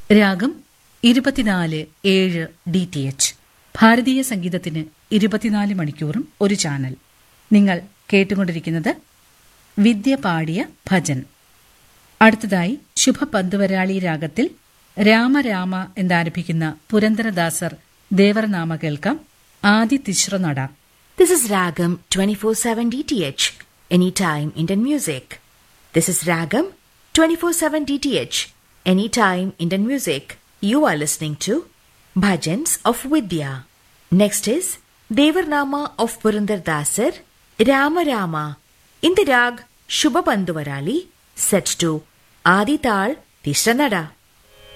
രാഗം ഇരുപത്തിനാല് ഏഴ് ഡി ടി എച്ച് ഭാരതീയ സംഗീതത്തിന് ഇരുപത്തിനാല് മണിക്കൂറും ഒരു ചാനൽ നിങ്ങൾ കേട്ടുകൊണ്ടിരിക്കുന്നത് വിദ്യ പാടിയ ഭജൻ അടുത്തതായി ശുഭ പന്തുവരാളി രാഗത്തിൽ രാമരാമ എന്നാരംഭിക്കുന്ന പുരന്ദരദാസർ ദേവർനാമ കേൾക്കാം ആദി തിശ്രനട This is Ragam 24/7 DTH, anytime Indian music. This is Ragam 24/7 DTH, anytime Indian music. You are listening to Bhajans of Vidya. Next is Devarnama of Purandar Dasar, Rama Rama, in the rag Shubha Banduvarali, set to Adi Tal Tishranada.